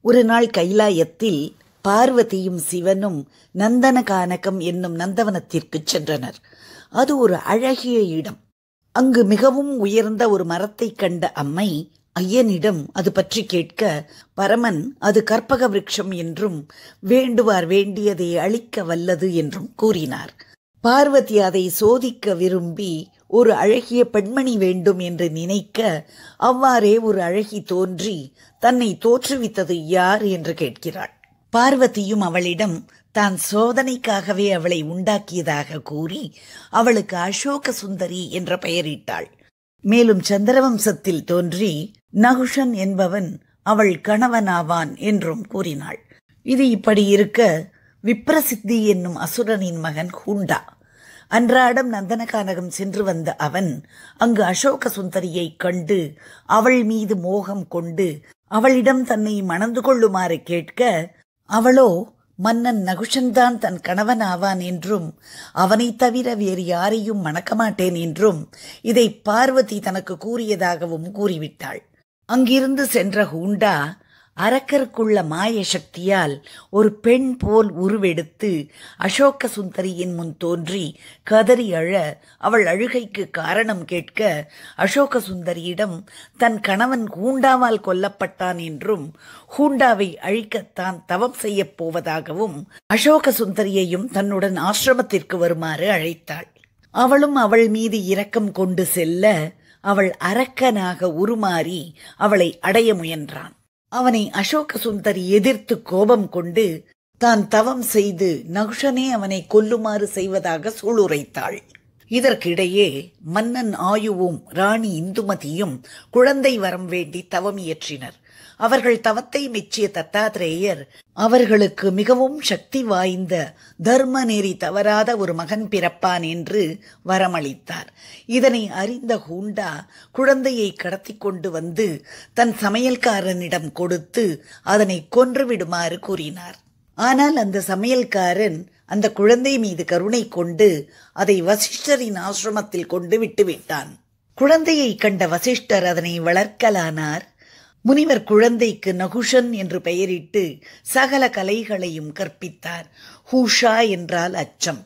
ஒரு நாள் கைலாயத்தில் பார்வதியும் சிவனும் நந்தனகானகம் என்னும் நந்தவனத்திற்குச் சென்றனர் அது ஒரு அழகிய இடம் அங்கு மிகவும் உயர்ந்த ஒரு மரத்தைக் கண்ட அம்மை ஐயனிடம் அது பற்றி கேட்க பரமன் அது கற்பக விருட்சம் என்றும் வேண்டுவார் வேண்டியதை அளிக்க வல்லது என்றும் கூறினார் பார்வதி அதை சோதிக்க விரும்பி ஒரு அழகிய பெண்மணி வேண்டும் என்று நினைக்க அவ்வாறே ஒரு அழகி தோன்றி தன்னை தோற்றுவித்தது யார் என்று கேட்கிறாள் பார்வதியும் அவளிடம் தான் சோதனைக்காகவே அவளை உண்டாக்கியதாக கூறி அவளுக்கு அசோக சுந்தரி என்ற பெயரிட்டாள் மேலும் சந்திரவம்சத்தில் தோன்றி நகுஷன் என்பவன் அவள் கணவனாவான் என்றும் கூறினாள் இது இப்படி இருக்க விப்ரசித்தி என்னும் அசுரனின் மகன் ஹூண்டா அன்றாடம் நந்தனகானகம் சென்று வந்த அவன் அங்கு அசோக சுந்தரியைக் கண்டு அவள் மீது மோகம் கொண்டு அவளிடம் தன்னை மணந்து கொள்ளுமாறு கேட்க அவளோ மன்னன் நகுஷன்தான் தன் கணவன் ஆவான் என்றும் அவனைத் தவிர வேறு யாரையும் மணக்க மாட்டேன் என்றும் இதை பார்வதி தனக்கு கூறியதாகவும் கூறிவிட்டாள் அங்கிருந்து சென்ற ஹூண்டா அரக்கருக்குள்ள மாய சக்தியால் ஒரு பெண் போல் உருவெடுத்து அசோக சுந்தரியின் முன் தோன்றி கதறி அழ அவள் அழுகைக்கு காரணம் கேட்க அசோக சுந்தரியிடம் தன் கணவன் ஹூண்டாவால் கொல்லப்பட்டான் என்றும் ஹூண்டாவை அழிக்கத்தான் தவம் செய்யப் போவதாகவும் அசோக சுந்தரியையும் தன்னுடன் ஆசிரமத்திற்கு வருமாறு அழைத்தாள் அவளும் அவள் மீது இரக்கம் கொண்டு செல்ல அவள் அரக்கனாக உருமாறி அவளை அடைய முயன்றான் அவனை அசோக சுந்தரி எதிர்த்து கோபம் கொண்டு தான் தவம் செய்து நகுஷனே அவனை கொல்லுமாறு செய்வதாக சூளுரைத்தாள் இதற்கிடையே மன்னன் ஆயுவும் ராணி இந்துமதியும் குழந்தை வரம் வேண்டி தவம் இயற்றினர் அவர்கள் தவத்தை மெச்சிய தத்தாத்திரேயர் அவர்களுக்கு மிகவும் சக்தி வாய்ந்த தர்ம நெறி தவறாத ஒரு மகன் பிறப்பான் என்று வரமளித்தார் இதனை அறிந்த ஹூண்டா குழந்தையை கடத்தி கொண்டு வந்து தன் சமையல்காரனிடம் கொடுத்து அதனை கொன்றுவிடுமாறு கூறினார் ஆனால் அந்த சமையல்காரன் அந்த குழந்தை மீது கருணை கொண்டு அதை வசிஷ்டரின் ஆசிரமத்தில் கொண்டு விட்டுவிட்டான் குழந்தையை கண்ட வசிஷ்டர் அதனை வளர்க்கலானார் முனிவர் குழந்தைக்கு நகுஷன் என்று பெயரிட்டு சகல கலைகளையும் கற்பித்தார் ஹூஷா என்றால் அச்சம்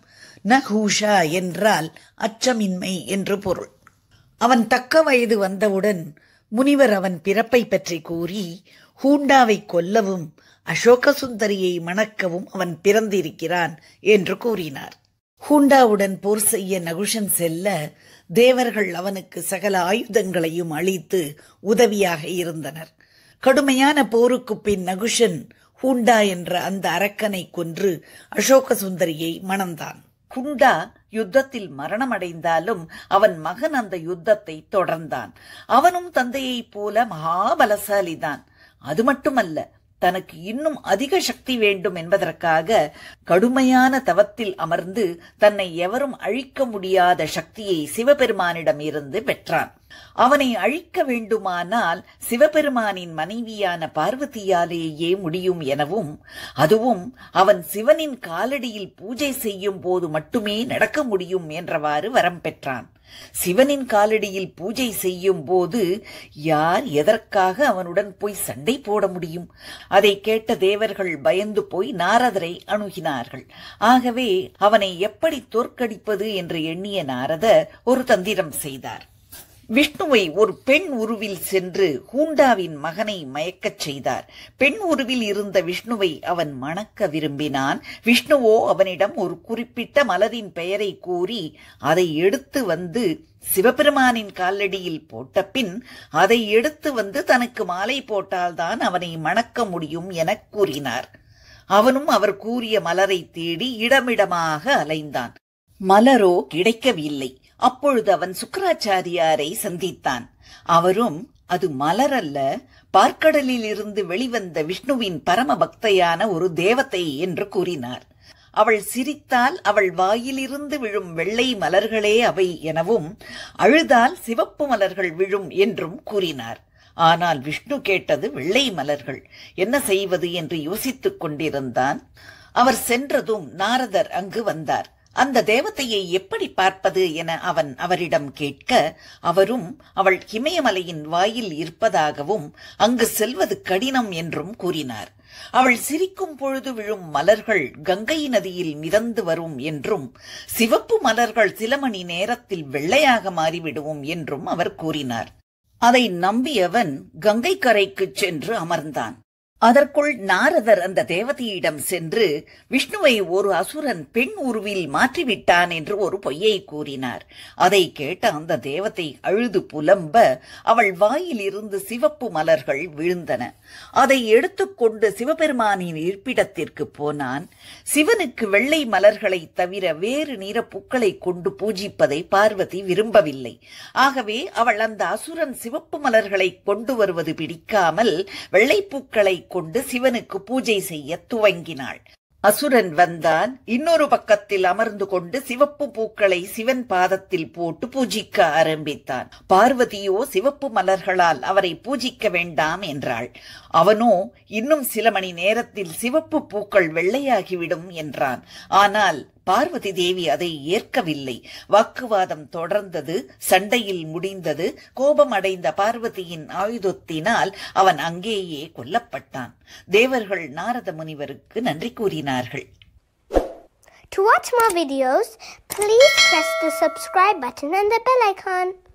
நஹூஷா என்றால் அச்சமின்மை என்று பொருள் அவன் தக்க வயது வந்தவுடன் முனிவர் அவன் பிறப்பை பற்றி கூறி ஹூண்டாவை கொல்லவும் அசோக சுந்தரியை மணக்கவும் அவன் பிறந்திருக்கிறான் என்று கூறினார் ஹூண்டாவுடன் போர் செய்ய நகுஷன் செல்ல தேவர்கள் அவனுக்கு சகல ஆயுதங்களையும் அளித்து உதவியாக இருந்தனர் கடுமையான போருக்கு பின் நகுஷன் ஹூண்டா என்ற அந்த அரக்கனை கொன்று அசோக சுந்தரியை மணந்தான் ஹுண்டா யுத்தத்தில் மரணமடைந்தாலும் அவன் மகன் அந்த யுத்தத்தை தொடர்ந்தான் அவனும் தந்தையைப் போல மகாபலசாலிதான் அது மட்டுமல்ல தனக்கு இன்னும் அதிக சக்தி வேண்டும் என்பதற்காக கடுமையான தவத்தில் அமர்ந்து தன்னை எவரும் அழிக்க முடியாத சக்தியை சிவபெருமானிடம் இருந்து பெற்றான் அவனை அழிக்க வேண்டுமானால் சிவபெருமானின் மனைவியான பார்வதியாலேயே முடியும் எனவும் அதுவும் அவன் சிவனின் காலடியில் பூஜை செய்யும் போது மட்டுமே நடக்க முடியும் என்றவாறு வரம் பெற்றான் சிவனின் காலடியில் பூஜை செய்யும் போது யார் எதற்காக அவனுடன் போய் சண்டை போட முடியும் அதை கேட்ட தேவர்கள் பயந்து போய் நாரதரை அணுகினார்கள் ஆகவே அவனை எப்படி தோற்கடிப்பது என்று எண்ணிய நாரதர் ஒரு தந்திரம் செய்தார் விஷ்ணுவை ஒரு பெண் உருவில் சென்று ஹூண்டாவின் மகனை மயக்கச் செய்தார் பெண் உருவில் இருந்த விஷ்ணுவை அவன் மணக்க விரும்பினான் விஷ்ணுவோ அவனிடம் ஒரு குறிப்பிட்ட மலரின் பெயரை கூறி அதை எடுத்து வந்து சிவபெருமானின் காலடியில் போட்ட பின் அதை எடுத்து வந்து தனக்கு மாலை போட்டால்தான் அவனை மணக்க முடியும் எனக் கூறினார் அவனும் அவர் கூறிய மலரை தேடி இடமிடமாக அலைந்தான் மலரோ கிடைக்கவில்லை அப்பொழுது அவன் சுக்கராச்சாரியாரை சந்தித்தான் அவரும் அது மலர் அல்ல பார்க்கடலில் இருந்து வெளிவந்த விஷ்ணுவின் பரம பக்தையான ஒரு தேவதை என்று கூறினார் அவள் சிரித்தால் அவள் வாயிலிருந்து விழும் வெள்ளை மலர்களே அவை எனவும் அழுதால் சிவப்பு மலர்கள் விழும் என்றும் கூறினார் ஆனால் விஷ்ணு கேட்டது வெள்ளை மலர்கள் என்ன செய்வது என்று யோசித்துக் கொண்டிருந்தான் அவர் சென்றதும் நாரதர் அங்கு வந்தார் அந்த தேவதையை எப்படி பார்ப்பது என அவன் அவரிடம் கேட்க அவரும் அவள் இமயமலையின் வாயில் இருப்பதாகவும் அங்கு செல்வது கடினம் என்றும் கூறினார் அவள் சிரிக்கும் பொழுது விழும் மலர்கள் கங்கை நதியில் மிதந்து வரும் என்றும் சிவப்பு மலர்கள் சில மணி நேரத்தில் வெள்ளையாக மாறிவிடுவோம் என்றும் அவர் கூறினார் அதை நம்பியவன் கங்கை கரைக்குச் சென்று அமர்ந்தான் அதற்குள் நாரதர் அந்த தேவதையிடம் சென்று விஷ்ணுவை ஒரு அசுரன் பெண் உருவில் மாற்றிவிட்டான் என்று ஒரு பொய்யை கூறினார் அதை கேட்ட அந்த தேவதை அழுது புலம்ப அவள் வாயில் இருந்து சிவப்பு மலர்கள் விழுந்தன அதை எடுத்துக்கொண்டு சிவபெருமானின் இருப்பிடத்திற்கு போனான் சிவனுக்கு வெள்ளை மலர்களை தவிர வேறு நிற பூக்களை கொண்டு பூஜிப்பதை பார்வதி விரும்பவில்லை ஆகவே அவள் அந்த அசுரன் சிவப்பு மலர்களை கொண்டு வருவது பிடிக்காமல் வெள்ளைப்பூக்களை கொண்டு சிவனுக்கு பூஜை செய்ய துவங்கினாள் அசுரன் வந்தான் இன்னொரு பக்கத்தில் அமர்ந்து கொண்டு சிவப்பு பூக்களை சிவன் பாதத்தில் போட்டு பூஜிக்க ஆரம்பித்தான் பார்வதியோ சிவப்பு மலர்களால் அவரை பூஜிக்க வேண்டாம் என்றாள் அவனோ இன்னும் சில மணி நேரத்தில் சிவப்பு பூக்கள் வெள்ளையாகிவிடும் என்றான் ஆனால் பார்வதி தேவி அதை ஏற்கவில்லை வாக்குவாதம் தொடர்ந்தது சண்டையில் முடிந்தது கோபமடைந்த பார்வதியின் ஆயுதத்தினால் அவன் அங்கேயே கொல்லப்பட்டான் தேவர்கள் நாரத முனிவருக்கு நன்றி கூறினார்கள் To watch more videos, please press the subscribe button and the bell icon.